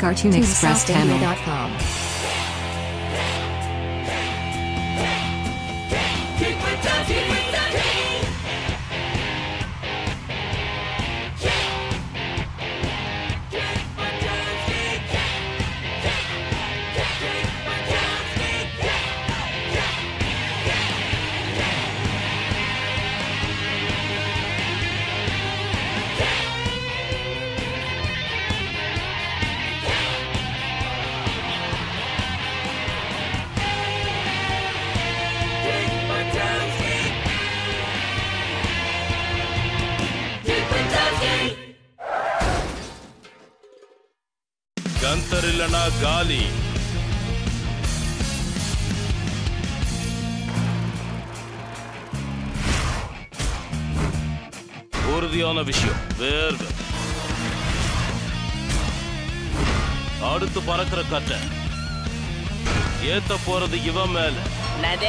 Cartoon Express Tamil. TeamSouthIndia.com. Gunther இல்லனா காலி உறுதியான விஷயம் வேர்வை அடுத்து பறக்கிற கட்டை ஏத்த போறது இவன் மேல என்னது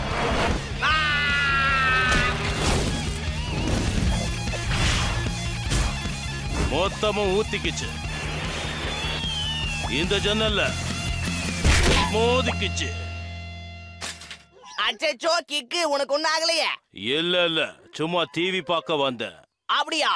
மொத்தமும் ஊத்திக்கிச்சு இந்த ஜன்னல்ல மோதிக்கிச்சு அச்சோ கிக்கு உனக்கு ஒண்ணு ஆகலையே இல்ல இல்ல சும்மா டிவி பார்க்க வந்தேன் அப்படியா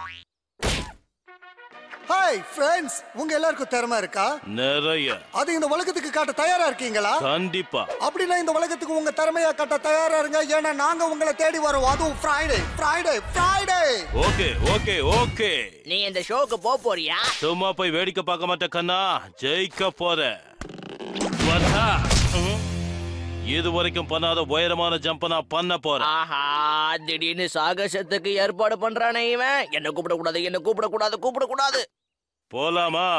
ஹாய் ஃப்ரெண்ட்ஸ் உங்க எல்லாருக்கும் திறமை இருக்கா நிறைய அது இந்த உலகத்துக்கு காட்ட தயாரா இருக்கீங்களா கண்டிப்பா அப்படின்னா இந்த உலகத்துக்கு உங்க திறமையா காட்ட தயாரா இருங்க ஏன்னா நாங்க உங்களை தேடி வரோம் அதுவும் Friday Friday Friday okay okay okay நீ இந்த ஷோக்கு போக போறியா சும்மா போய் வேடிக்கை பார்க்க மாட்டேன் கண்ணா ஜெயிக்க போற வந்தா. ம். இது வரைக்கும் பண்ணாத உயரமான ஜம்ப நான் பண்ண போறேன் ஆஹா திடீர்னு சாகசத்துக்கு ஏற்பாடு பண்றானே இவன் என்ன கூப்பிட கூடாது என்ன கூப்பிட கூடாது கூப்பிட கூடாது போலாமா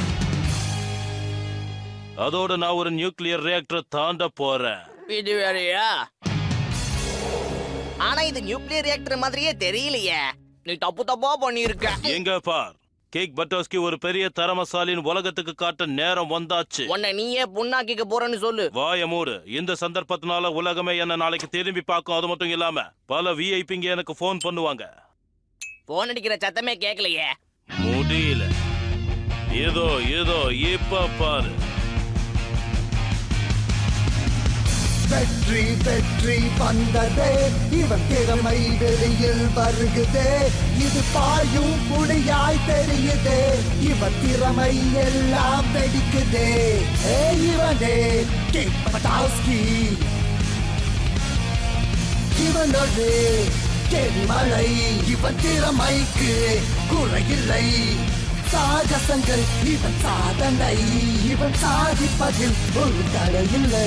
அதோட நான் ஒரு நியூக்ளியர் ரியாக்டர் தாண்ட போறேன் இது வேறயா ஆனா இது நியூக்ளியர் ரியாக்டர் மாதிரியே தெரியலையே நீ தப்பு தப்பா பண்ணிருக்க எங்க பார் கேக் பட்டோஸ்கி ஒரு பெரிய தரமசாலின் உலகத்துக்கு காட்ட நேரம் வந்தாச்சு உன்னை நீயே புண்ணாக்கிக்க போறேன்னு சொல்லு வாய மூடு இந்த சந்தர்ப்பத்தினால உலகமே என்ன நாளைக்கு திரும்பி பார்க்கும் அது மட்டும் இல்லாம பல விஐபிங்க எனக்கு ஃபோன் பண்ணுவாங்க போன் அடிக்கிற சத்தமே கேட்கலையே முடியல ஏதோ ஏதோ இப்ப பாரு வெற்றி வெற்றி வந்ததே இவன் திறமை வெளியில் வருகுதே இது பாயும் புலியாய் தெரியுதே இவன் திறமை எல்லாம் வெடிக்குதே ஏ இவனே கிக் பட்டாஸ்கி இவனோடு மழை இவன் திறமைக்கு குறையில்லை சாகசங்கள் இவன் சாதனை இவன் சாதிப்பதில் ஒரு தடையில்லை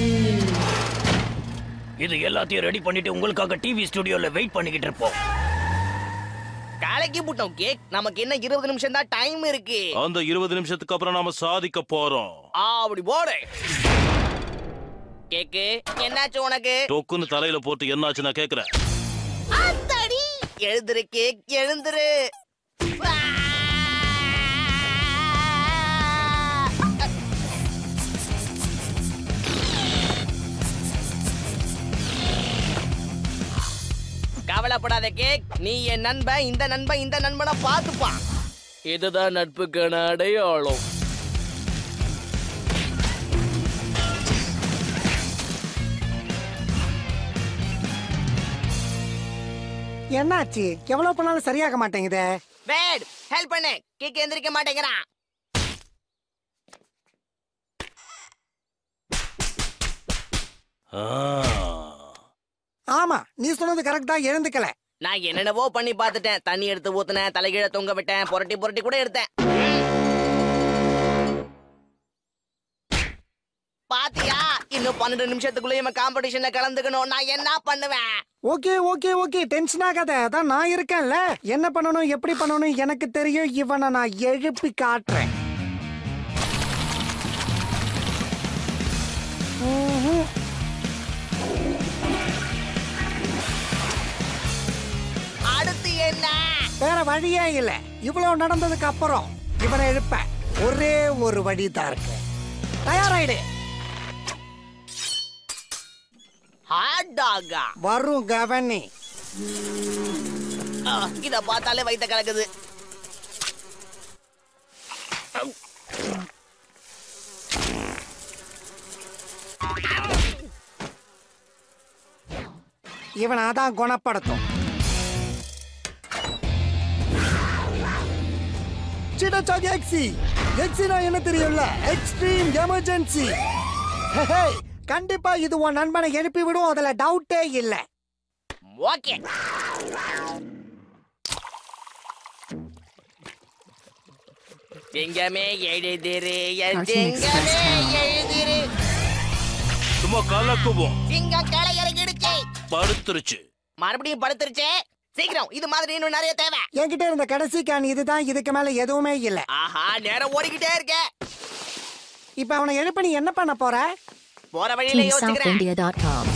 இது எல்லாத்தையும் ரெடி பண்ணிட்டு உங்களுக்காக டிவி ஸ்டுடியோல வெயிட் பண்ணிக்கிட்டு இருப்போம் காலைக்கு புட்டோம் கேக் நமக்கு என்ன இருபது நிமிஷம் தான் டைம் இருக்கு அந்த இருபது நிமிஷத்துக்கு அப்புறம் நாம சாதிக்க போறோம் ஆ, அப்படி போடு கேக்கு என்னாச்சு உனக்கு டொக்குன்னு தலையில போட்டு என்னாச்சு நான் கேக்குறேன் அத்தாடி எழுந்துரு கேக் எழுந்துரு ஆ! கவலைப்படாத கேக் நீ என் நண்பன் இந்த நண்பன் இந்த நண்பனை பார்த்துப்பான் இதுதான் நட்புக்கான அடையாளம் என்னாச்சு எவ்வளவு பண்ணாலும் சரியாக மாட்டேங்குதே வேட் ஹெல்ப் பண்ணு கேக் எந்திரிக்க மாட்டேங்கிறான் ஆ. ஆமா நீ சொன்னது கரெக்டா எழுந்துக்கல நான் என்னென்னவோ பண்ணி பார்த்துட்டேன் தண்ணி எடுத்து ஊத்துனேன் தலைகீழ தொங்க விட்டேன் புரட்டி புரட்டி கூட எடுத்தேன் பாத்தியா இன்னும் பன்னெண்டு நிமிஷத்துக்குள்ள இவன் காம்படிஷன்ல கலந்துக்கணும் நான் என்ன பண்ணுவேன் ஓகே ஓகே ஓகே டென்ஷன் ஆகாத அதான் நான் இருக்கேன்ல என்ன பண்ணணும் எப்படி பண்ணணும் எனக்கு தெரியும் இவனை நான் எழுப்பி காட்டுறேன் ம்ஹும். அடுத்து என்ன வேற வழியே இல்ல இவ்வளவு நடந்ததுக்கு அப்புறம் இவனை எழுப்ப ஒரே ஒரு வழிதான் இருக்கு தயாராயிடு ஹாட் டாகா வரும் கவனி இத பார்த்தாலே வயித்த கலக்குது இவனை அதான் குணப்படுத்தும் சிடச்சாக் எக்ஸி எக்ஸினா என்ன தெரியும்ல எக்ஸ்ட்ரீம் எமர்ஜென்சி கண்டிப்பா இது உன் நண்பனை எழுப்பி விடும் அதுல டவுட்டே இல்ல ஓகே சிங்கமே எழுதிரு என் சிங்கமே எழுதிரு சும்மா கலக்குவோம் சிங்கம் களை இறங்கிடுச்சு படுத்துருச்சு மறுபடியும் படுத்துருச்சே சீக்கிரம் இது மாதிரி இன்னும் நிறைய தேவை என்கிட்ட இருந்த கடைசி கேன் இதுதான் இதுக்கு மேல எதுவுமே இல்ல ஆஹா நேரம் ஓடிக்கிட்டே இருக்க இப்ப அவனை எழுப்ப நீ என்ன பண்ண போற போற வழியில யோசிக்கிறேன் KingSouthIndia.com.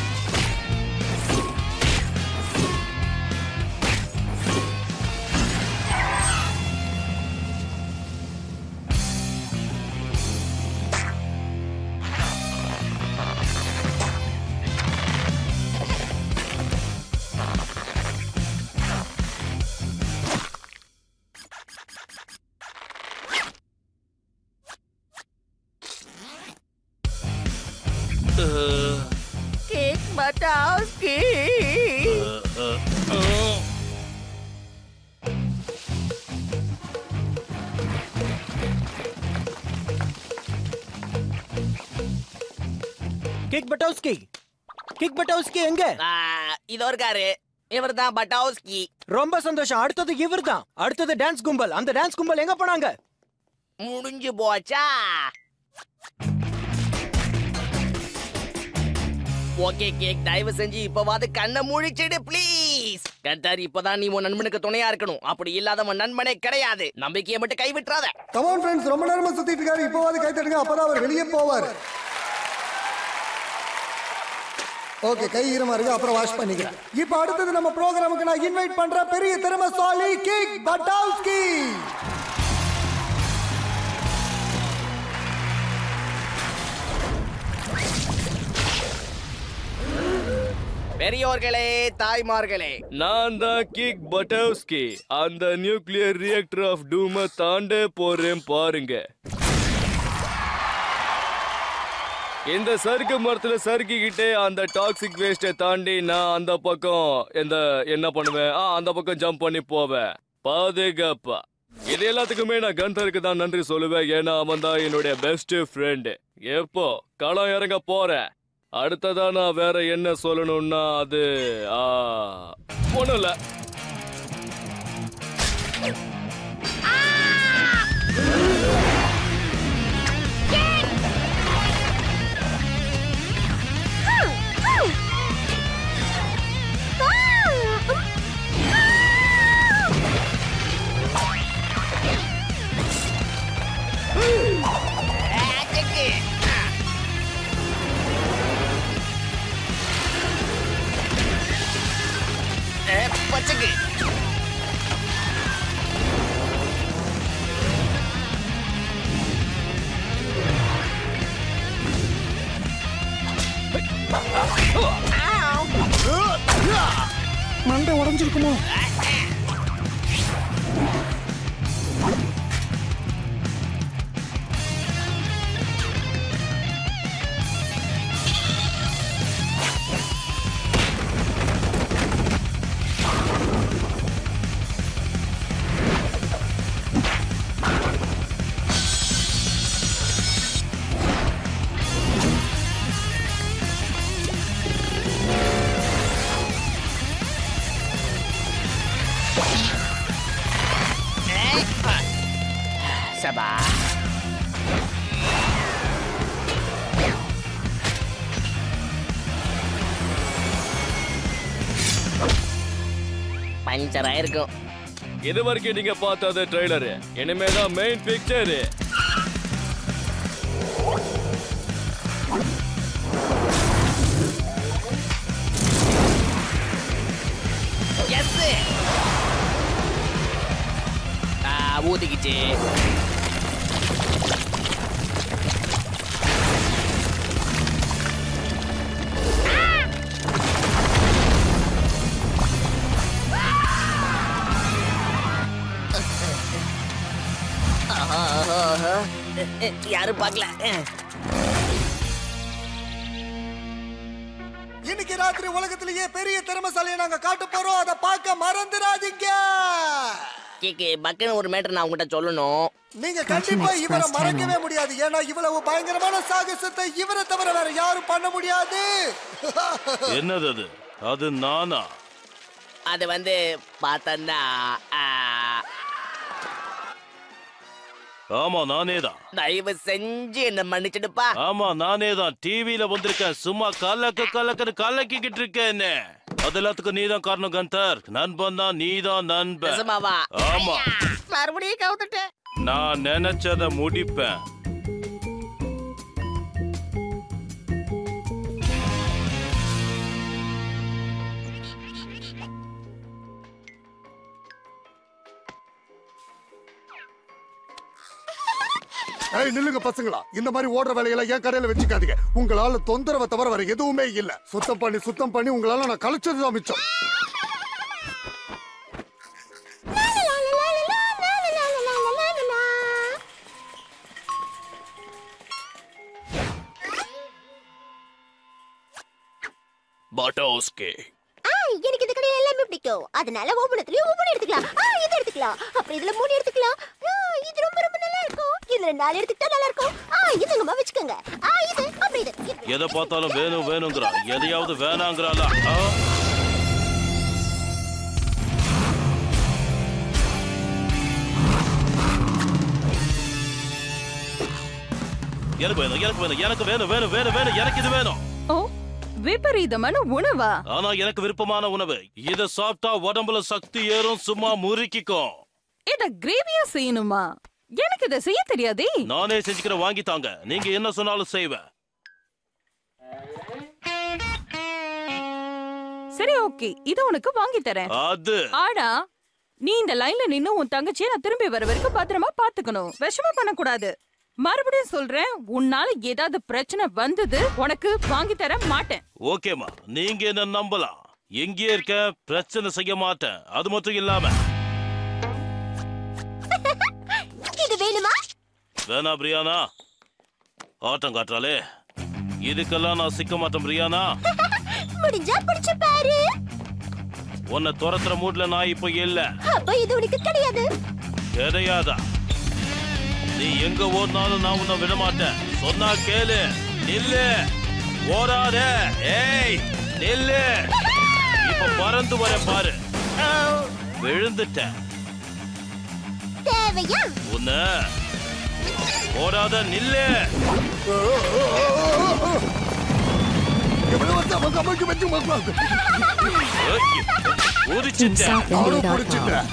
அஹ், கேக் பட்டாஸ் கேக் அஹ், அஹ். கிக் பட்டோஸ்கி கிக் பட்டோஸ்கி எங்க இதோ இருக்காரு இவர் தான் பட்டாஸ்கி ரொம்ப சந்தோஷம் அடுத்தது இவர்தான் அடுத்தது டான்ஸ் கும்பல் அந்த டான்ஸ் கும்பல் எங்க போனாங்க முடிஞ்சு போச்சா ஓகே கேக் தயவு செஞ்சு இப்பவாது கண்ணை முழிச்சிடு ப்ளீஸ் கர்த்தார் இப்பதான் நீ உன் நண்பனுக்கு துணையா இருக்கணும் அப்படி இல்லாதவன் நண்பனே கிடையாது நம்பிக்கையை மட்டும் கைவிட்டுறாத கமான் ஃப்ரெண்ட்ஸ் ரொம்ப நேரமா சுத்திட்டு இருக்காரு இப்போவாது கை தட்டுங்க அப்பதான் அவர் வெளியே போவார் ஓகே கை ஈரமா இருக்கு அப்புறம் வாஷ் பண்ணிக்கிறேன் இப்போ அடுத்தது நம்ம ப்ரோக்ராமுக்கு நான் இன்வைட் பண்ற பெரிய திறமசாலி கிக் பட்டாவ்ஸ்கி பெரியோர்களே தாய்மார்களே நான் தான் கிக் பட்டோஸ்கி அந்த நியூக்ளியர் ரியாக்டர் ஆஃப் டூம தாண்ட போறேன் பாருங்க இந்த சறுக்கு மரத்துல சறுக்கிக்கிட்டே அந்த டாக்ஸிக் வேஸ்டை தாண்டி நான் அந்த பக்கம் இந்த என்ன பண்ணுவேன் ஆ அந்த பக்கம் ஜம்ப் பண்ணி போவேன் பாதுகாப்பா இது எல்லாத்துக்குமே நான் கந்தருக்கு தான் நன்றி சொல்லுவேன் ஏன்னா அவன் தான் என்னுடைய பெஸ்ட் ஃப்ரெண்டு எப்போ களம் இறங்க போறேன் அடுத்ததா நான் வேற என்ன சொல்லணும்னா அது ஆ, ஒண்ணும் இல்ல ஆச்சக்கு. ஏ, பச்சக்கு. மண்டை உடைஞ்சிருக்குமோ சபா பஞ்சர் ஆயிருக்கும் இது வரைக்கும் நீங்க பார்த்தது ட்ரெய்லரு இனிமேதான் மெயின் பிக்சரு எஸ் ஊத்திக்கிச்சு ஆஹா, ஆஹா, ஆஹா. அஹ், அஹ், யாரும் பார்க்கல அஹ். இன்னைக்கு ராத்திரி உலகத்திலேயே பெரிய திறமைசாலியை நாங்க காட்ட போறோம் அதை பார்க்க மறந்துடாதீங்க கேக்கு பக்குன்னு ஒரு மேட்டர் நான் உங்ககிட்ட சொல்லணும் நீங்க கண்டிப்பா இவரை மறக்கவே முடியாது ஏன்னா இவ்வளவு பயங்கரமான சாகசத்தை இவரை தவிர வேற யாரும் பண்ண முடியாது என்னது அது அது நானா அது வந்து பார்த்தன்னா ஆ, ஆமா நானே தான் தயவு செஞ்சு என்ன மன்னிச்சிடுப்பா ஆமா நானே தான் டிவில வந்திருக்கேன் சும்மா கலக்க கலக்கன்னு கலக்கிக்கிட்டு இருக்கேன் என்ன அது எல்லாத்துக்கும் நீதான் காரணம் கந்தர் நண்பன் தான் நீதான் நண்பன் நிஜமாவா ஆமா மறுபடியும் கவுத்துட்டேன் நான் நினைச்சத முடிப்பேன் ஏய் நில்லுங்க பசங்களா இந்த மாதிரி ஓடுற வேலையெல்லாம் என் கடையில வச்சுக்காதீங்க உங்களால தொந்தரவை தவிர வேற எதுவுமே இல்ல சுத்தம் பண்ணி சுத்தம் பண்ணி உங்களால நான் கழிச்சது தான் மிச்சம் பட்டோஸ்கே ஆ, எனக்கு இந்த கடையில எல்லாமே பிடிக்கும் அதனால ஒவ்வொன்றத்துலயும் ஒவ்வொன்று எடுத்துக்கலாம் ஆ இது எடுத்துக்கலாம் அப்புறம் இதுல மூணு எடுத்துக்கலாம் ஆ, இது ரொம்ப ரொம்ப நல்லா இருக்கும் இதுல நாலு எடுத்துக்கிட்டா நல்லா இருக்கும் ஆ இதுங்கம்மா வச்சுக்கோங்க ஆ இது அப்புறம் இது இது. எதை பார்த்தாலும் வேணும் வேணுங்கிறா எதையாவது வேணாங்கிறாளா ஆ? எனக்கு வேணும் எனக்கு வேணும் எனக்கு வேணும் வேணும் வேணும் வேணும் எனக்கு இது வேணும் ஓ விபரீதமான உணவா ஆனா எனக்கு விருப்பமான உணவு இத சாப்பிட்டா உடம்புல சக்தி ஏறும் சும்மா முறுக்கிக்கும் இத கிரேவியா செய்யணுமா எனக்கு இத செய்ய தெரியாதே நானே செஞ்சுக்கிற வாங்கி தாங்க நீங்க என்ன சொன்னாலும் செய்வேன் சரி ஓகே இத உனக்கு வாங்கி தரேன் அது ஆடா நீ இந்த லைன்ல நின்னு உன் தங்கச்சியை நான் திரும்பி வர வரைக்கும் பத்திரமா பாத்துக்கணும் விஷமா பண்ணக்கூடாது மறுபடியும் சொல்றேன் உன்னால ஏதாவது பிரச்சனை வந்தது உனக்கு வாங்கி தர மாட்டேன் ஓகேமா நீங்க என்ன நம்பலாம் எங்கே இருக்க பிரச்சனை செய்ய மாட்டேன் அது மட்டும் இல்லாம இது வேணுமா வேணா பிரியானா ஆட்டம் காட்டுறாளே இதுக்கெல்லாம் நான் சிக்க மாட்டேன் பிரியானா முடிஞ்சா பிடிச்சு பாரு உன்னை துரத்துற மூட்ல நான் இப்போ இல்ல அப்ப இது உனக்கு கிடையாது கிடையாதா நீ எங்க ஓடினாலும் நான் உன்னை விட மாட்டேன் சொன்னா கேளு நில்லு ஓடாத ஏய் நில்லு இப்ப பறந்து வர பாரு விழுந்துட்டேன் தேவையா உன்ன ஓடாத நில்லு எவ்வளவு வந்து அவங்க அம்மைக்கு வச்சு மக்களாக்கு. ஏய், உரிச்சிட்டேன் நானும் பிடிச்சிட்டேன்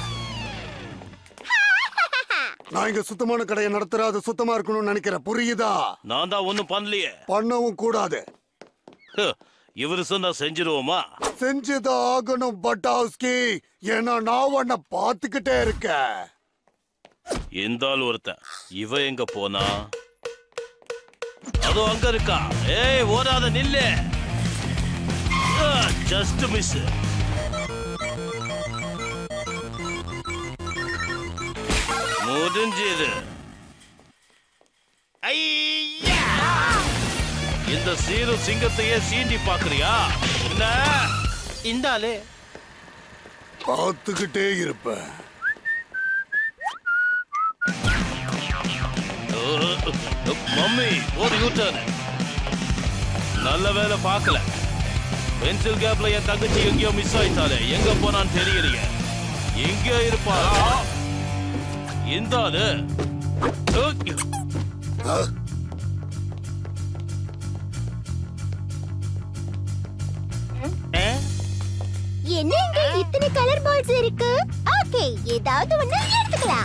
நான் இங்க சுத்தமான கடையை நடத்துற அது சுத்தமா இருக்கணும்னு நினைக்கிறேன் புரியுதா நான் தான் ஒண்ணும் பண்ணலையே பண்ணவும் கூடாது ஹு, இவரு சொன்னா செஞ்சிருவோமா செஞ்சுதான் ஆகணும் பட்டாஸ்கி ஏன்னா நான் உன்னை பார்த்துக்கிட்டே இருக்கேன் இந்த ஆள் ஒருத்தன் இவ எங்க போனா அதோ அங்க இருக்கா ஏய் ஓடாத நில்லு ஜஸ்ட் மிஸ் முடிஞ்சது ஐயா! இந்த சீரு சிங்கத்தையே சீண்டி பாக்குறியா என்ன இந்த ஆளு பார்த்துக்கிட்டே இருப்பேன் மம்மி ஒரு யூட்டர் நல்ல வேலை பார்க்கல பென்சில் கேப்ல என் தங்கச்சி எங்கேயோ மிஸ் ஆயிட்டாலே எங்க போனான்னு தெரியலையே எங்க இருப்பாளா இந்த ஆளு உக். ஏ? என்ன இங்க இத்தனை கலர் பால்ஸ் இருக்கு ஓகே ஏதாவது ஒண்ணு எடுத்துக்கலாம்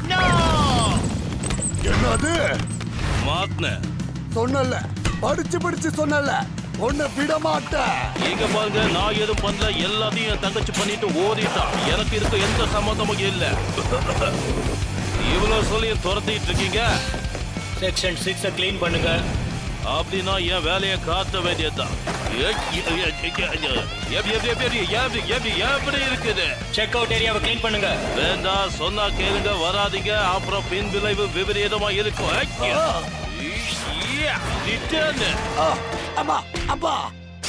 என்னது மாத்துனேன் சொன்னல படிச்சு படிச்சு சொன்னல உன்னை விட மாட்டேன் இங்க பாருங்க நான் எதுவும் பண்ணல எல்லாத்தையும் என் தங்கச்சி பண்ணிட்டு ஓடிட்டான் எனக்கு இருக்க எந்த சம்மந்தமும் இல்ல இவ்வளவு சொல்லி துரத்திட்டு இருக்கீங்க செக்ஷன் சிக்ஸ க்ளீன் பண்ணுங்க அப்படின்னா என் வேலையை காட்ட வேண்டியதுதான் எப்படி எப்படி எப்படி எப்படி எப்படி எப்படி இருக்குது செக் அவுட் ஏரியாவை க்ளீன் பண்ணுங்க வேண்டாம் சொன்னா கேளுங்க வராதீங்க அப்புறம் பின் விளைவு விபரீதமா இருக்கும் ஐயா. ஐயா, return. அப்பா அப்பா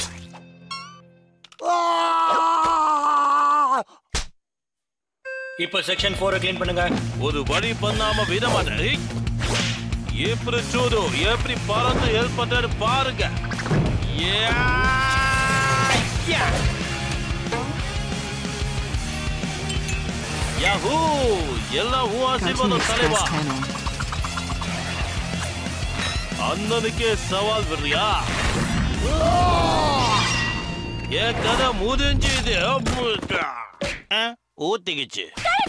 இப்போ செக்ஷன் ஃபோரை க்ளீன் பண்ணுங்க ஒரு வழி பண்ணாம விட மாட்டேன் ஐ. எப்படி சூடு எப்படி பறந்து ஹெல்ப் பண்றாரு பாருங்க யா, யா. யாஹூ எல்லாம் உன் ஆசீர்வாதம் தலைவா அண்ணனுக்கே சவால் விடுறியா என் கதை முடிஞ்சுது ஆ, ஊத்திக்கிச்சு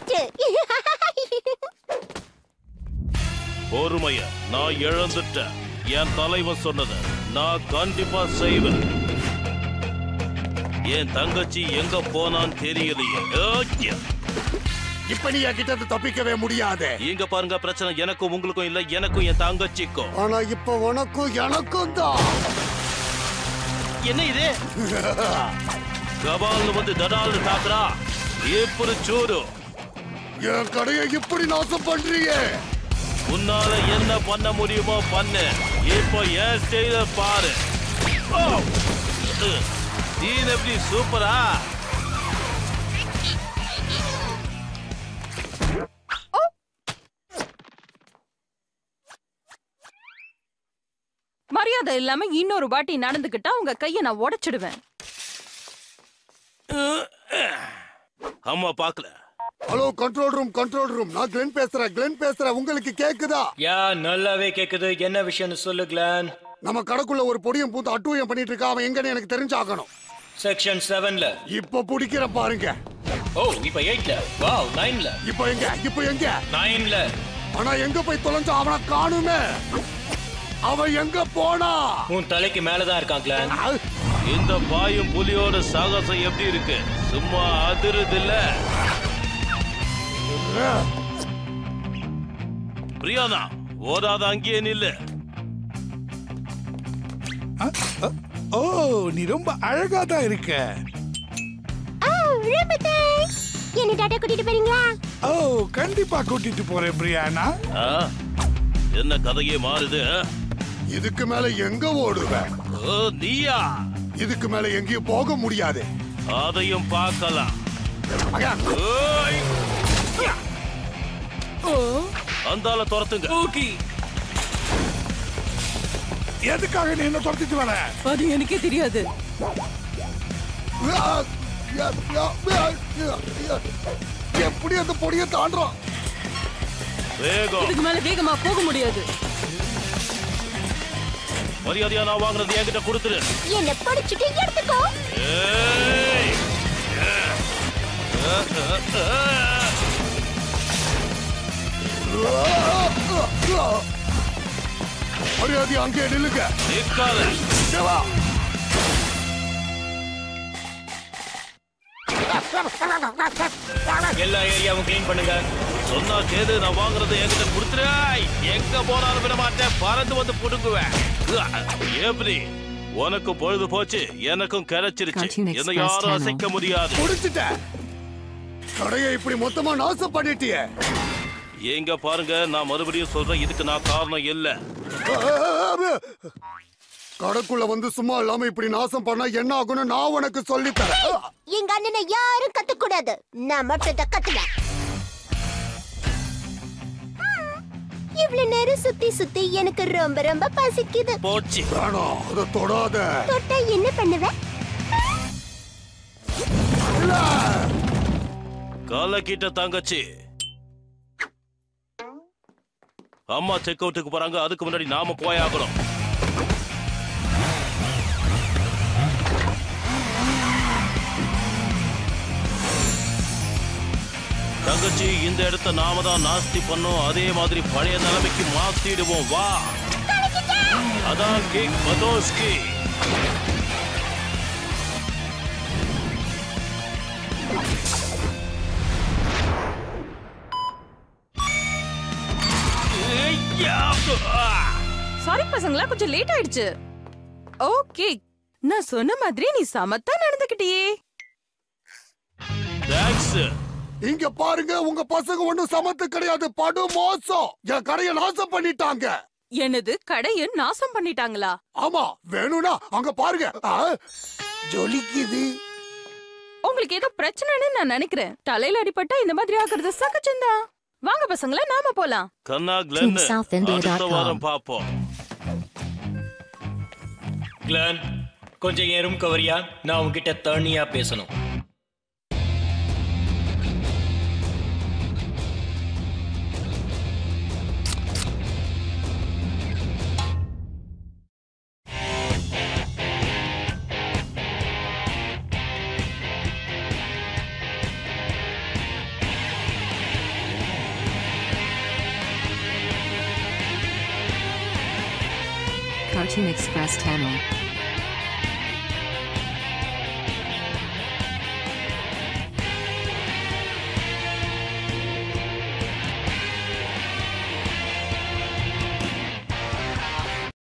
பொறுமைய நான் இழந்துட்டேன் என் தலைவன் சொன்னத நான் கண்டிப்பா செய்வேன் என் தங்கச்சி எங்க போனான்னு தெரியலையே ஓகே. இப்ப நீ என்கிட்ட இருந்து தப்பிக்கவே முடியாது இங்க பாருங்க பிரச்சனை எனக்கும் உங்களுக்கும் இல்ல எனக்கும் என் தங்கச்சிக்கும் ஆனா இப்ப உனக்கும் எனக்கும் தான் என்ன இது கபால்னு வந்து தடால்னு தாக்குறா இப்படி சூடு என் கடையை இப்படி நாசம் பண்றியே உன்னால என்ன பண்ண முடியுமோ பண்ணு இப்போ என் ஸ்டைல பாரு ஓ! சீன் எப்படி சூப்பரா மரியாதை இல்லாம இன்னொரு வாட்டி நடந்துக்கிட்டா உங்க கைய நான் உடைச்சிடுவேன் அம்மா பாக்கல hello control room control room நான் கிளென் பேசுறேன் கிளென் பேசுறேன் உங்களுக்கு கேக்குதா யா நல்லாவே கேக்குது என்ன விஷயம்னு சொல்லு கிளான் நம்ம கடைக்குள்ள ஒரு பொடியும் பூத்து அட்டூழியம் பண்ணிட்டு இருக்கா அவன் எங்கன்னு எனக்கு தெரிஞ்சாகணும் செக்ஷன் செவன்ல இப்ப பிடிக்கிற பாருங்க ஓ இப்போ எயிட்ல வாவ் நைன்ல இப்ப எங்க இப்ப எங்க நைன்ல ஆனா எங்க போய் தொலைஞ்சா அவனை காணுமே அவன் எங்க போனா உன் தலைக்கு மேலதான் இருக்கான் கிளான் அஹ், இந்த பாயும் புலியோட சாகசம் எப்படி இருக்கு சும்மா அதிருது இல்ல பிரியாதா ஓடாத அங்கேயே நில்லு ஓ நீ ரொம்ப அழகா தான் இருக்க ரொம்ப thanks. என்ன டாட்டா கூட்டிட்டு போறீங்களா ஓ கண்டிப்பா கூட்டிட்டு போறேன் பிரியானா ஆ? என்ன கதையே மாறுது ஆ? இதுக்கு மேல எங்க ஓடுவேன் ஓ, நீயா இதுக்கு மேல எங்கேயும் போக முடியாது அதையும் பார்க்கலாம் மகா, ஓய்! யா! அந்தால துரத்துங்க ஓகே எதுக்காக நீ என்ன துரத்திட்டு வர அது எனக்கே தெரியாது எப்படி அந்த பொடியை தாண்டுறான் வேகம் இதுக்கு மேல வேகமா போக முடியாது மரியாதையா நான் வாங்குறது என்கிட்ட கொடுத்துரு என்ன படிச்சுட்டு எடுத்துக்கோ ஏய்! மரியாதை அங்கே நில்லுங்க நிக்காத தேவா எல்லா ஏரியாவும் க்ளீன் பண்ணுங்க சொன்னா கேளு நான் வாங்குறது என்கிட்ட கொடுத்துரு எங்க போனாலும் விட மாட்டேன் பறந்து வந்து புடுங்குவேன் எப்படி உனக்கும் பொழுது போச்சு எனக்கும் கிடைச்சிருச்சு Cartoon என்ன Express யாரும் Channel. அசைக்க முடியாது முடிச்சிட்ட கடையை இப்படி மொத்தமா நாசம் பண்ணிட்டியே எங்க பாருங்க நான் மறுபடியும் சொல்றேன் இதுக்கு நான் காரணம் இல்ல கடைக்குள்ள வந்து சும்மா இல்லாம இப்படி நாசம் பண்ணா என்ன ஆகும்னு நான் உனக்கு சொல்லி தரேன் எங்க அண்ணனை யாரும் கத்துக்கூடாது நான் மட்டும் தான் கத்துவேன் இவ்வளவு நேரம் சுத்தி சுத்தி எனக்கு ரொம்ப ரொம்ப பசிக்குது போச்சு வேணாம் அதை தொடாத தொட்டா என்ன பண்ணுவேன் கலக்கிட்ட தங்கச்சி அம்மா செக் அவுட்டுக்கு போறாங்க அதுக்கு முன்னாடி நாம போயாகணும் தங்கச்சி இந்த இடத்த நாம தான் நாஸ்தி பண்ணோம் அதே மாதிரி பழைய நிலைமைக்கு மாத்திடுவோம் வா அதான் கிக் பதோஸ்கி ஐயா! சாரி பசங்களா கொஞ்சம் லேட் ஆயிடுச்சு ஓகே நான் சொன்ன மாதிரி நீ சமத்தா நடந்துக்கிட்டியே தேங்க்ஸ் இங்க பாருங்க உங்க பசங்க ஒண்ணும் சமத்து கிடையாது படு மோசம் என் கடையை நாசம் பண்ணிட்டாங்க என்னது கடைய நாசம் பண்ணிட்டாங்களா ஆமா வேணும்னா அங்க பாருங்க ஆ, ஜொலிக்குது உங்களுக்கு ஏதோ பிரச்சனைன்னு நான் நினைக்கிறேன் தலையில அடிபட்டா இந்த மாதிரி ஆகுறது சகஜம்தான் வாங்க பசங்களா நாம போலாம் கண்ணா கிளென் TeamSouthIndia.com. அடுத்த வாரம் பாப்போம் கிளான் கொஞ்சம் என் ரூம் கவரியா நான் உன்கிட்ட தனியா பேசணும் Cartoon Express Channel.